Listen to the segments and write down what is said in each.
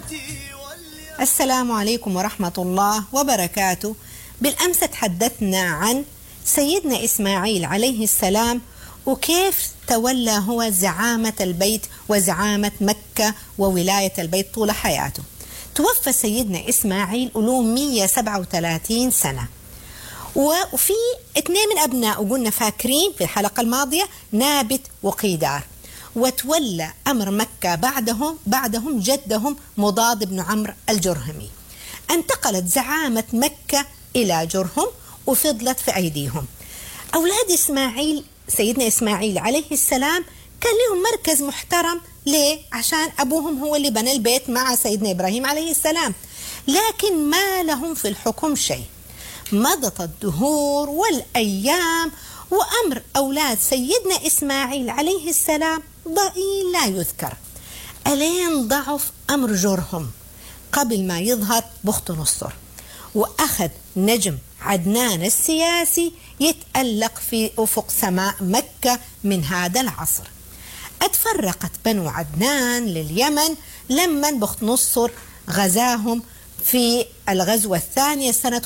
السلام عليكم ورحمة الله وبركاته بالأمس تحدثنا عن سيدنا إسماعيل عليه السلام وكيف تولى هو زعامة البيت وزعامة مكة وولاية البيت طول حياته توفى سيدنا إسماعيل له 137 سنة وفي اثنين من أبنائه قلنا فاكرين في الحلقة الماضية نابت وقيدار وتولى أمر مكة بعدهم بعدهم جدهم مضاد بن عمرو الجرهمي انتقلت زعامة مكة إلى جرهم وفضلت في أيديهم أولاد إسماعيل سيدنا إسماعيل عليه السلام كان لهم مركز محترم ليه؟ عشان أبوهم هو اللي بنى البيت مع سيدنا إبراهيم عليه السلام لكن ما لهم في الحكم شيء مضت الدهور والأيام وأمر أولاد سيدنا إسماعيل عليه السلام ضئيل لا يذكر ألين ضعف أمر جرهم قبل ما يظهر بخت نصر وأخذ نجم عدنان السياسي يتألق في أفق سماء مكة من هذا العصر اتفرقت بنو عدنان لليمن لما بخت نصر غزاهم في الغزوة الثانية سنة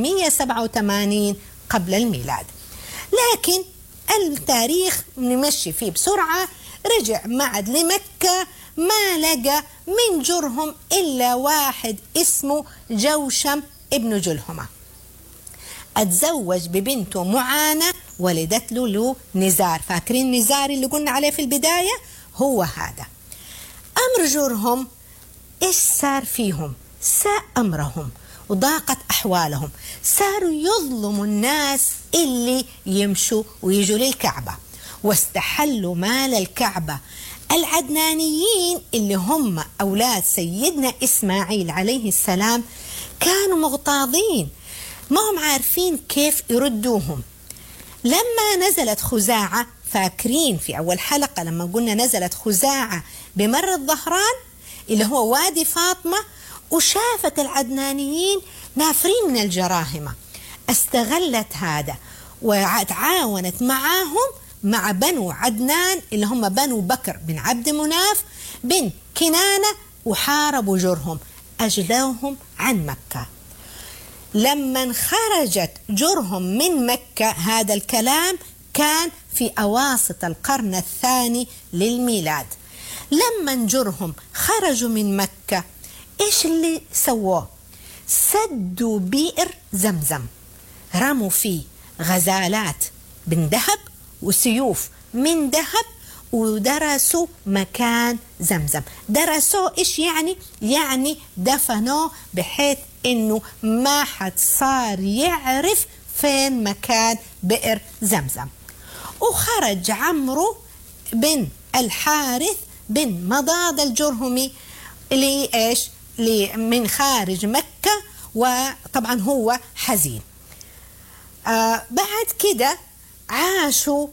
587 قبل الميلاد لكن التاريخ نمشي فيه بسرعة رجع معد لمكة ما لقى من جرهم إلا واحد اسمه جوشم ابن جلهمة اتزوج ببنته معانة ولدت له له نزار فاكرين نزار اللي قلنا عليه في البداية هو هذا أمر جرهم إيش صار فيهم ساء أمرهم وضاقت أحوالهم صاروا يظلموا الناس اللي يمشوا ويجوا للكعبة واستحلوا مال الكعبة العدنانيين اللي هم أولاد سيدنا إسماعيل عليه السلام كانوا مغتاظين ما هم عارفين كيف يردوهم لما نزلت خزاعة فاكرين في أول حلقة لما قلنا نزلت خزاعة بمر الظهران اللي هو وادي فاطمة وشافت العدنانيين نافرين من الجراهمة استغلت هذا وتعاونت معاهم مع بنو عدنان اللي هم بنو بكر بن عبد مناف بن كنانة وحاربوا جرهم أجلوهم عن مكة لما خرجت جرهم من مكة هذا الكلام كان في أواسط القرن الثاني للميلاد لما جرهم خرجوا من مكة إيش اللي سووه سدوا بئر زمزم رموا فيه غزالات من ذهب وسيوف من ذهب ودرسوا مكان زمزم درسوه ايش يعني يعني دفنوه بحيث انه ما حد صار يعرف فين مكان بئر زمزم وخرج عمرو بن الحارث بن مضاد الجرهمي لإيش من خارج مكة وطبعا هو حزين آه بعد كده عاشوا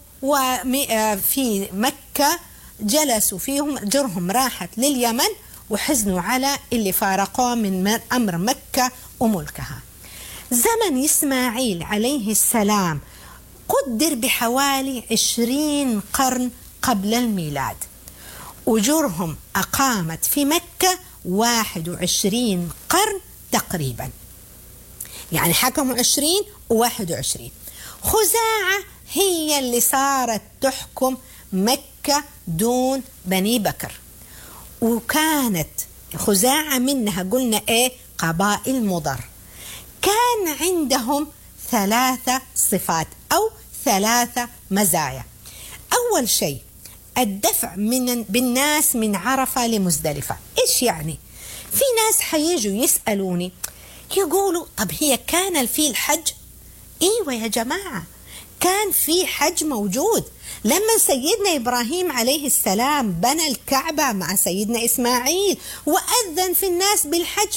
وفي مكة جلسوا فيهم جرهم راحت لليمن وحزنوا على اللي فارقوه من أمر مكة وملكها زمن إسماعيل عليه السلام قدر بحوالي عشرين قرن قبل الميلاد وجرهم أقامت في مكة واحد وعشرين قرن تقريبا يعني حكموا عشرين وواحد وعشرين خزاعة هي اللي صارت تحكم مكة دون بني بكر وكانت خزاعة منها قلنا ايه قبائل مضر كان عندهم ثلاثة صفات أو ثلاثة مزايا أول شيء الدفع من بالناس من عرفة لمزدلفة إيش يعني؟ في ناس حييجوا يسألوني يقولوا طب هي كان الفيل حج؟ ايوه يا جماعه كان في حج موجود لما سيدنا ابراهيم عليه السلام بنى الكعبه مع سيدنا اسماعيل واذن في الناس بالحج